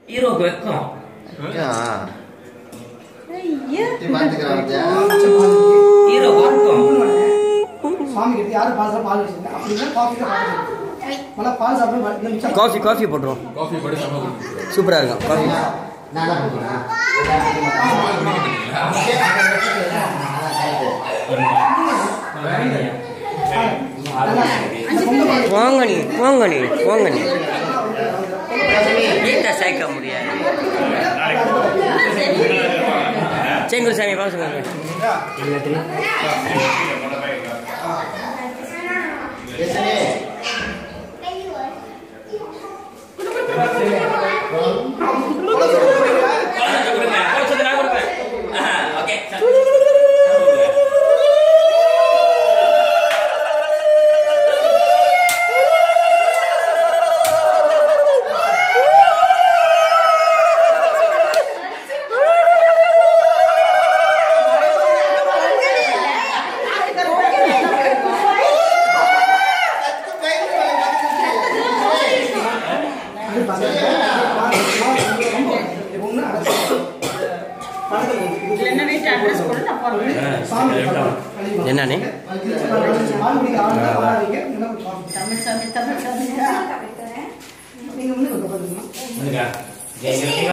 ஹீரோக்கு வெக்கம் ஹீரோக்கு வெக்கம் சுவாமி கிட்ட யாரும் பால் பால் வச்சிருக்கேன் அப்படின்னா காஃபி பால் நல்லா பால் சாப்பிட்டு மிச்சம் காஃபி காஃபி போட்டுரும் காஃபி படி செம்ம குடிச்சிருக்கேன் சூப்பரா இருக்கும் காஃபி போங்க நீ போங்க நீ போங்க நீ வீட்டை சேர்க்க முடியாது செங்குல் சாமி பாசங்க குழந்தை கொடுங்க குழந்தை நான் கொடுப்பேன் ஓகே என்ன வீட்டு அட்ரஸ் போட்டு நான் போடுறேன் என்னண்ணே தமிழ் சாமி தமிழ் சாமி நீங்க வந்து